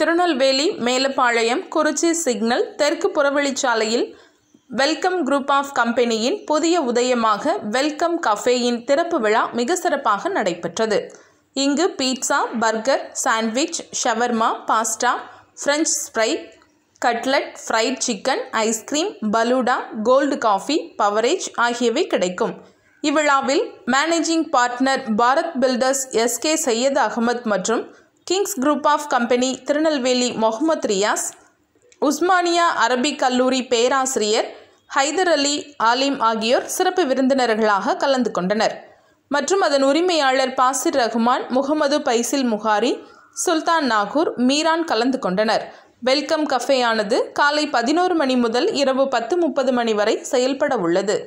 திருநெல்வேலி மேலப்பாளையம் குறிச்சி signal தெற்கு புறவழிச்சாலையில் welcome group of கம்பெனியின் புதிய உதயமாக வெல்கம் கஃபேயின் திறப்பு விழா மிக சிறப்பாக நடைபெற்றது இங்கு pizza burger sandwich shawarma pasta French fry cutlet fried chicken ice cream falooda cold coffee beverage ஆகியவை கிடைக்கும் இவ்விழாவில் managing partner Bharat builders SK Syed Ahmed மற்றும் Kings group of company Tirunelveli Mohammed Riyaz Osmania Arabic கல்லூரி பேராசிரியர் ஹைதர் அலி ஆலிம் ஆகியோர் சிறப்பு விருந்தினர்களாக கலந்து கொண்டனர் மற்றும் அதன் உரிமையாளர் பாசிர் ரஹ்மான் முகமது பைசில் முகாரி சுல்தான் நாகூர் மீரான் கலந்து கொண்டனர் வெல்கம் கஃபேயானது காலை பதினோரு மணி முதல் இரவு பத்து முப்பது மணி வரை செயல்பட உள்ளது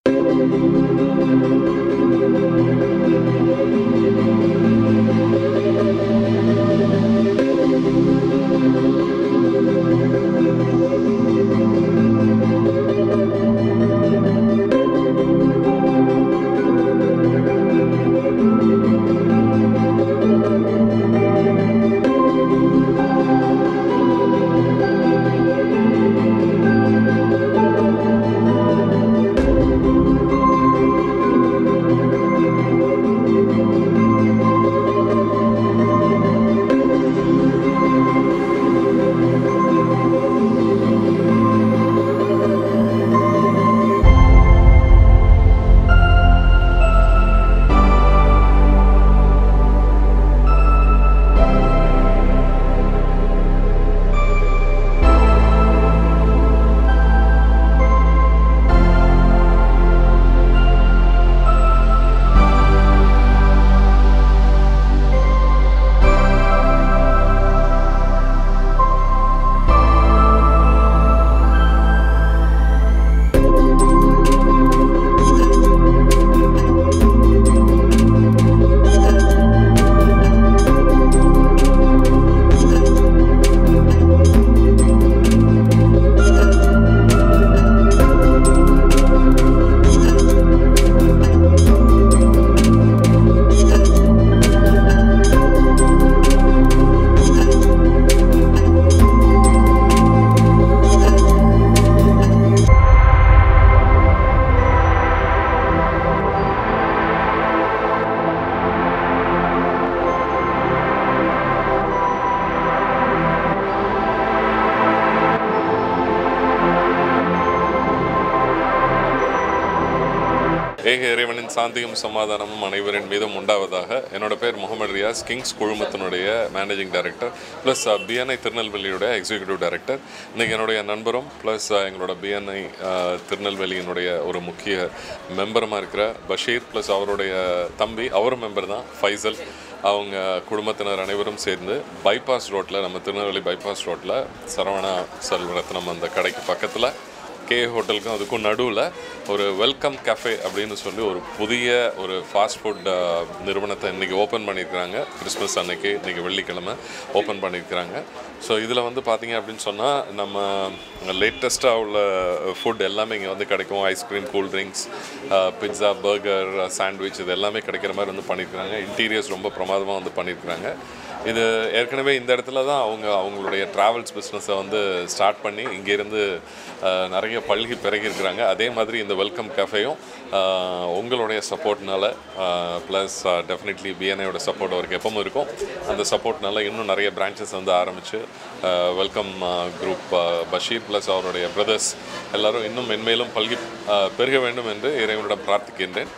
ஏக இறைவனின் சாந்தியும் சமாதானமும் அனைவரின் மீதும் உண்டாவதாக என்னோட பேர் முகமது ரியாஸ் கிங்ஸ் குழுமத்தினுடைய மேனேஜிங் டைரக்டர் ப்ளஸ் பிஎன்ஐ திருநெல்வேலியோட எக்ஸிக்யூட்டிவ் டைரக்டர் இன்றைக்கி என்னுடைய நண்பரும் ப்ளஸ் எங்களோட பிஎன்ஐ திருநெல்வேலியினுடைய ஒரு முக்கிய மெம்பருமாக இருக்கிற பஷீர் ப்ளஸ் அவருடைய தம்பி அவரும் மெம்பர் தான் ஃபைசல் அவங்க குடும்பத்தினர் அனைவரும் சேர்ந்து பைபாஸ் ரோட்டில் நம்ம திருநெல்வேலி பைபாஸ் ரோட்டில் சரவணா செல்வரத்னம் அந்த கடைக்கு பக்கத்தில் கே ஹோட்டலுக்கும் அதுக்கும் நடுவில் ஒரு வெல்கம் கஃபே அப்படின்னு சொல்லி ஒரு புதிய ஒரு ஃபாஸ்ட் ஃபுட் நிறுவனத்தை இன்றைக்கி ஓப்பன் பண்ணியிருக்கிறாங்க கிறிஸ்மஸ் அன்னைக்கு இன்றைக்கி வெள்ளிக்கிழமை ஓப்பன் பண்ணியிருக்கிறாங்க ஸோ இதில் வந்து பார்த்தீங்க அப்படின்னு சொன்னால் நம்ம லேட்டஸ்ட்டாக உள்ள ஃபுட் எல்லாமே இங்கே வந்து கிடைக்கும் ice cream cool drinks pizza burger sandwich இது எல்லாமே கிடைக்கிற மாதிரி வந்து பண்ணியிருக்கிறாங்க இன்டீரியர்ஸ் ரொம்ப பிரமாதமாக வந்து பண்ணியிருக்கிறாங்க இது ஏற்கனவே இந்த இடத்துல தான் அவங்க அவங்களுடைய ட்ராவல்ஸ் பிஸ்னஸை வந்து ஸ்டார்ட் பண்ணி இங்கேருந்து அஹ், நிறைய பல்கி பிறகிருக்கிறாங்க அதே மாதிரி இந்த வெல்கம் கஃபேயும் உங்களுடைய சப்போர்ட்னால ப்ளஸ் டெஃபினெட்லி பிஎன்ஐயோட சப்போர்ட் அவருக்கு எப்பவும் இருக்கும் அந்த சப்போர்ட்னால இன்னும் நிறைய பிரான்ச்சஸ் வந்து ஆரம்பித்து வெல்கம் குரூப் பஷீர் ப்ளஸ் அவருடைய பிரதர்ஸ் எல்லாரும் இன்னும் மென்மேலும் பல்கி அஹ், பெருக வேண்டும் என்று இறைவனிடம் பிரார்த்திக்கின்றேன்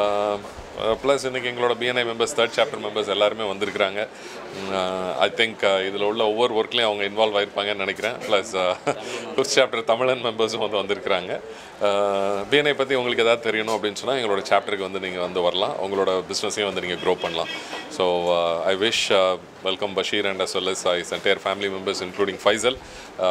ப்ளஸ் இன்றைக்கி எங்களோட BNI members third chapter members எல்லாருமே வந்திருக்கிறாங்க ஐ திங்க் இதில் உள்ள ஒவ்வொரு ஒர்க்லேயும் அவங்க இன்வால்வ் ஆயிருப்பாங்கன்னு நினைக்கிறேன் ப்ளஸ் ஃபர்ஸ்ட் சாப்டர் தமிழன் மெம்பர்ஸும் வந்து வந்திருக்கிறாங்க பிஎன்ஐ பற்றி உங்களுக்கு எதாவது தெரியணும் அப்படின்னு சொன்னால் எங்களோட சாப்டருக்கு வந்து நீங்கள் வந்து வரலாம் உங்களோட பிஸ்னஸையும் வந்து நீங்கள் க்ரோ பண்ணலாம் so I wish welcome Basheer and as well as his entire family members including Faisal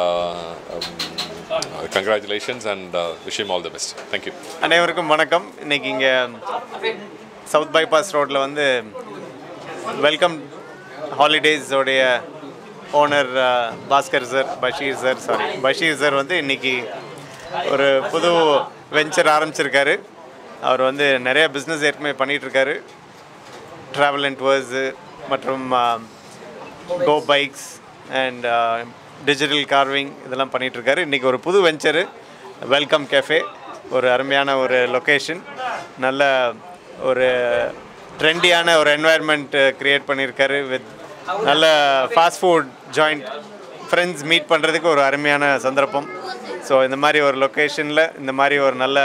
congratulations and விஷயம் ஆல் தி பெஸ்ட் தேங்க்யூ அனைவருக்கும் வணக்கம் இன்னைக்கு இங்கே சவுத் பைபாஸ் ரோட்டில் வந்து வெல்கம் ஹாலிடேஸோடைய owner Bhaskar sir Basheer sir sorry Basheer sir வந்து இன்னைக்கு ஒரு புது வெஞ்சர் ஆரம்பிச்சிருக்காரு அவர் வந்து நிறைய பிஸ்னஸ் ஏற்கனவே பண்ணிகிட்ருக்காரு ட்ராவல் அண்ட் டூர்ஸு மற்றும் go bikes and digital carving இதெல்லாம் பண்ணிகிட்ருக்காரு இன்றைக்கி ஒரு புது வெஞ்சரு வெல்கம் கேஃபே ஒரு அருமையான ஒரு லொக்கேஷன் நல்ல ஒரு ட்ரெண்டியான ஒரு என்வாயர்மெண்ட் க்ரியேட் பண்ணியிருக்காரு வித் நல்ல fast food joint friends meet பண்ணுறதுக்கு ஒரு அருமையான சந்தர்ப்பம் ஸோ இந்த மாதிரி ஒரு லொக்கேஷனில் இந்த மாதிரி ஒரு நல்ல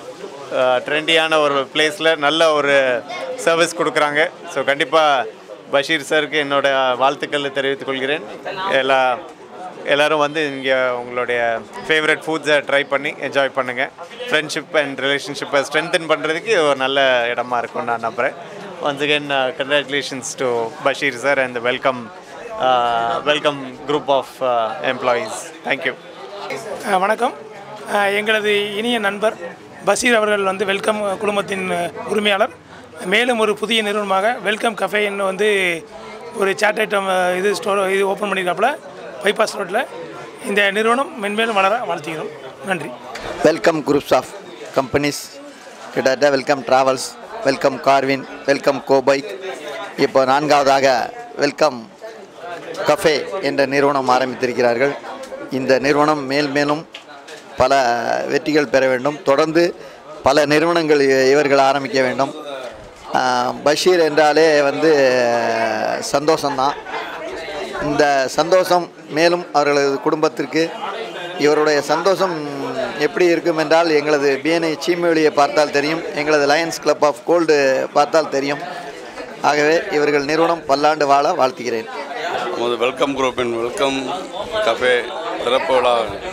ட்ரெண்டியான ஒரு பிளேஸில் நல்ல ஒரு சர்வீஸ் கொடுக்குறாங்க ஸோ கண்டிப்பாக பஷீர் சாருக்கு என்னோட வாழ்த்துக்களை தெரிவித்துக் கொள்கிறேன் எல்லா எல்லோரும் வந்து இங்கே உங்களுடைய ஃபேவரட் ஃபுட்ஸை ட்ரை பண்ணி என்ஜாய் பண்ணுங்கள் ஃப்ரெண்ட்ஷிப் அண்ட் ரிலேஷன்ஷிப்பை ஸ்ட்ரென்தன் பண்ணுறதுக்கு ஒரு நல்ல இடமா இருக்கும்னு நான் நம்புகிறேன் once again congratulations to Basheer sir and welcome welcome group of employees thank you ah வணக்கம் அஹ் எங்களது இனிய நண்பர் பஷீர் அவர்கள் வந்து வெல்கம் குழுமத்தின் அஹ், உரிமையாளர் மேலும் ஒரு புதிய நிறுவனமாக வெல்கம் கஃபேன்னு வந்து ஒரு சாட் ஐட்டம் அஹ், இது ஸ்டோர் இது ஓப்பன் பண்ணியிருக்காப்புல பைபாஸ் ரோட்டில் இந்த நிறுவனம் மென்மேலும் வளர வாழ்த்துகிறோம் நன்றி வெல்கம் குரூப்ஸ் ஆஃப் கம்பெனிஸ் கிட்டத்தட்ட welcome travels welcome carving welcome go bike இப்போ நான்காவதாக வெல்கம் கஃபே என்ற நிறுவனம் ஆரம்பித்திருக்கிறார்கள் இந்த நிறுவனம் மேல் மேலும் பல வெற்றிகள் பெற வேண்டும் தொடர்ந்து பல நிறுவனங்கள் இ- இவர்கள் ஆரம்பிக்க வேண்டும் ஆஹ், பஷீர் என்றாலே வந்து சந்தோஷம்தான் இந்த சந்தோஷம் மேலும் அவர்களது குடும்பத்திற்கு இவருடைய சந்தோஷம் எப்படி இருக்கும் என்றால் எங்களது பிஎன்ஐ சீமொழியை பார்த்தால் தெரியும் எங்களது லயன்ஸ் கிளப் ஆஃப் கோல்டு பார்த்தால் தெரியும் ஆகவே இவர்கள் நிறுவனம் பல்லாண்டு வாழ வாழ்த்துகிறேன் நமது வெல்கம் குரூப்பின் வெல்கம் கஃபே திறப்பு விழா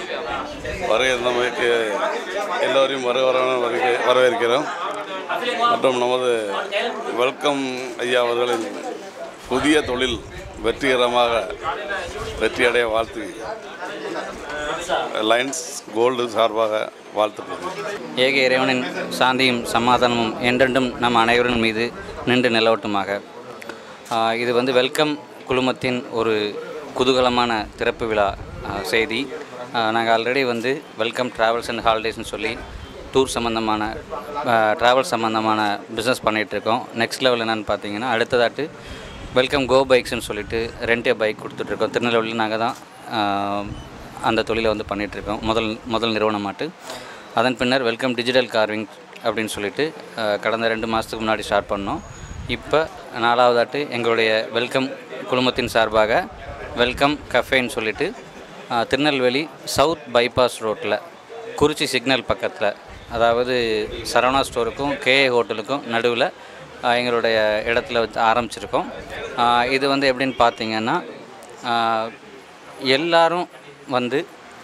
வருகிறமைக்கு எல்லோரையும் வர வர வருக- வரவேற்கிறோம் மற்றும் நமது வெல்கம் ஐயா அவர்களின் புதிய தொழில் வெற்றிகரமாக வெற்றியடைய வாழ்த்து லைன்ஸ் கோல்டு சார்பாக வாழ்த்துக்கிறேன் ஏக இறைவனின் சாந்தியும் சமாதானமும் என்றென்றும் நம் அனைவரின் மீது நின்று நிலவட்டுமாக ஆஹ் இது வந்து வெல்கம் குழுமத்தின் ஒரு குதூகலமான திறப்பு விழா ஆஹ் செய்தி நாங்கள் ஆல்ரெடி வந்து வெல்கம் ட்ராவல்ஸ் அண்ட் ஹாலிடேஸ்னு சொல்லி டூர் சம்மந்தமான ட்ராவல் சம்மந்தமான பிஸ்னஸ் பண்ணிகிட்ருக்கோம் நெக்ஸ்ட் லெவல் என்னென்னு பார்த்தீங்கன்னா அடுத்ததாட்டு வெல்கம் கோ பைக்ஸ்னு சொல்லிட்டு ரெண்டே பைக் கொடுத்துட்ருக்கோம் திருநெல்வேலியில் நாங்கள் தான் ஆஹ் அந்த தொழிலை வந்து பண்ணிகிட்ருக்கோம் முதல் முதல் நிறுவனமாட்டு அதன் பின்னர் வெல்கம் டிஜிட்டல் கார்விங் அப்படின்னு சொல்லிட்டு அஹ், கடந்த ரெண்டு மாதத்துக்கு முன்னாடி ஸ்டார்ட் பண்ணோம் இப்போ நாலாவதாட்டு எங்களுடைய வெல்கம் குழுமத்தின் சார்பாக வெல்கம் கஃபேன்னு சொல்லிட்டு அஹ், திருநெல்வேலி சவுத் பைபாஸ் ரோட்டில் குறிச்சி சிக்னல் பக்கத்தில் அதாவது சரவணா ஸ்டோருக்கும் கேஏ ஹோட்டலுக்கும் நடுவில் அஹ், எங்களுடைய இடத்துல வந்து ஆரம்பிச்சிருக்கோம் அஹ், இது வந்து எப்படின்னு பார்த்தீங்கன்னா அஹ், எல்லாரும் வந்து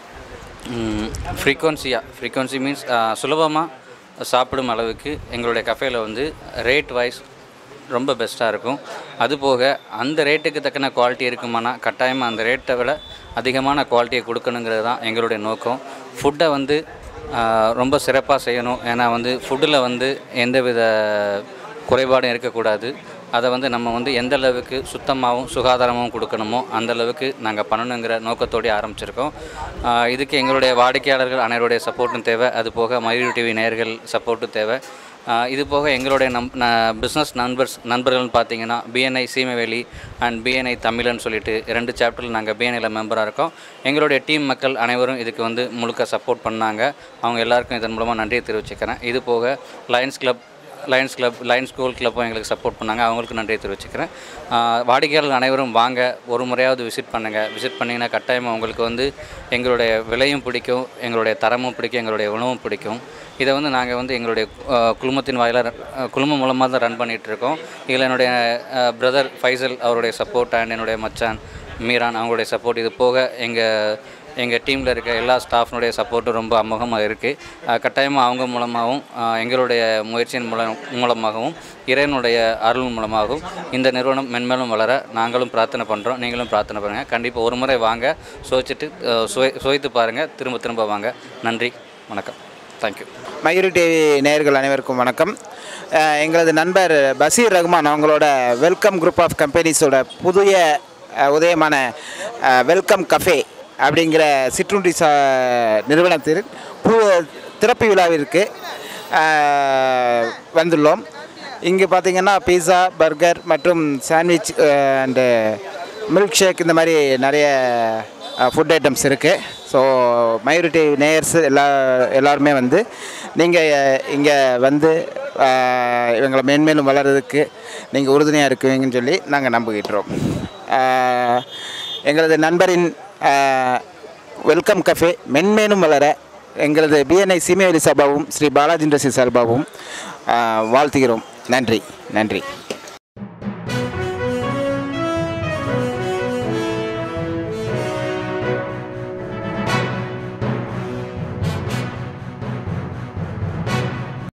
ஃப்ரீக்வன்சியாக ஃப்ரீக்வன்சி மீன்ஸ் சுலபமாக சாப்பிடும் அளவுக்கு எங்களுடைய கஃபேல வந்து ரேட் வைஸ் ரொம்ப பெஸ்ட்டாக இருக்கும் அதுபோக அந்த ரேட்டுக்கு தக்கன குவாலிட்டி இருக்குமானா கட்டாயமாக அந்த ரேட்டை விட அதிகமான குவாலிட்டியை கொடுக்கணுங்கிறது தான் எங்களுடைய நோக்கம் ஃபுட்டை வந்து ஆஹ், ரொம்ப சிறப்பாக செய்யணும் ஏன்னா வந்து ஃபுட்டில் வந்து எந்தவித குறைபாடும் இருக்கக்கூடாது அதை வந்து நம்ம வந்து எந்த அளவுக்கு சுத்தமாகவும் சுகாதாரமாகவும் கொடுக்கணுமோ அந்த அளவுக்கு நாங்கள் பண்ணணுங்கிற நோக்கத்தோடய ஆரம்பிச்சிருக்கோம் ஆஹ் இதுக்கு எங்களுடைய வாடிக்கையாளர்கள் அனைவருடைய சப்போர்ட்டும் தேவை அது போக மயூரி டிவி நேயர்கள் சப்போர்ட்டும் தேவை ஆஹ் இது போக எங்களுடைய நம் பிஸ்னஸ் நண்பர்ஸ் நண்பர்கள்னு பார்த்தீங்கன்னா பிஎன்ஐ சீமவேலி அண்ட் பிஎன்ஐ தமிழன் சொல்லிட்டு ரெண்டு சாப்டரில் நாங்கள் பிஎன்ஐயில் மெம்பராக இருக்கோம் எங்களுடைய டீம் மக்கள் அனைவரும் இதுக்கு வந்து முழுக்க சப்போர்ட் பண்ணாங்க அவங்க எல்லாருக்கும் இதன் மூலமாக நன்றியை தெரிவிச்சுக்கிறேன் இது போக Lions Club Lions Club Lions School கிளப்பும் எங்களுக்கு சப்போர்ட் பண்ணாங்க அவங்களுக்கு நன்றியை தெரிவிச்சுக்கிறேன் ஆஹ் வாடிக்கையாளர்கள் அனைவரும் வாங்க ஒரு முறையாவது விசிட் பண்ணுங்கள் விசிட் பண்ணிங்கன்னா கட்டாயமாக உங்களுக்கு வந்து எங்களுடைய விலையும் பிடிக்கும் எங்களுடைய தரமும் பிடிக்கும் எங்களுடைய உணவும் பிடிக்கும் இதை வந்து நாங்கள் வந்து எங்களுடைய ஆஹ் குழுமத்தின் வாயிலாக குழுமம் மூலமாக தான் ரன் பண்ணிகிட்டு இருக்கோம் இதில் என்னுடைய பிரதர் ஃபைசல் அவருடைய சப்போர்ட் அண்ட் என்னுடைய மச்சான் மீரான் அவங்களுடைய சப்போர்ட் இது போக எங்கள் எங்கள் டீமில் இருக்க எல்லா ஸ்டாஃப்னுடைய சப்போர்ட்டும் ரொம்ப அமோகமாக இருக்குது கட்டாயமாக அவங்க மூலமாகவும் ஆஹ் எங்களுடைய முயற்சியின் மூலம் மூலமாகவும் இறைவனுடைய அருள் மூலமாகவும் இந்த நிறுவனம் மென்மேலும் வளர நாங்களும் பிரார்த்தனை பண்ணுறோம் நீங்களும் பிரார்த்தனை பண்ணுங்கள் கண்டிப்பாக ஒரு முறை வாங்க சுவைச்சிட்டு ஆஹ் சுவை சுவைத்து பாருங்கள் திரும்ப திரும்ப வாங்க நன்றி வணக்கம் தேங்க்யூ மயூரி டிவி நேயர்கள் அனைவருக்கும் வணக்கம் அஹ் எங்களது நண்பர் பசீர் ரஹ்மான் அவங்களோட வெல்கம் குரூப் ஆஃப் கம்பெனிஸோட புதிய அஹ், உதயமான அஹ், வெல்கம் கஃபே அப்படிங்கிற சிற்றுண்டி சா நிறுவனத்தில் பூ திறப்பு விழாவிற்கு அஹ், வந்துள்ளோம் இங்கே பார்த்தீங்கன்னா பீஸா பர்கர் மற்றும் சாண்ட்விச் அண்டு மில்க் ஷேக் இந்த மாதிரி நிறைய ஃபுட் ஐட்டம்ஸ் இருக்குது ஸோ மையூரிட்டி நேயர்ஸ் எல்லா எல்லாருமே வந்து நீங்கள் இங்கே வந்து அஹ், இவங்களை மேன்மேலும் வளர்கிறதுக்கு நீங்கள் உறுதுணையாக இருக்குவீங்கன்னு சொல்லி நாங்கள் நம்புகின்றோம் அஹ், எங்களது நண்பரின் வெல்கம் கஃபே மென்மேலும் வளர எங்களது பிஎன்ஐ சீமையொலி சபாவும் ஸ்ரீ பாலாஜி இண்டஸ்ட்ரி சார்பாகவும் அஹ், வாழ்த்துகிறோம் நன்றி நன்றி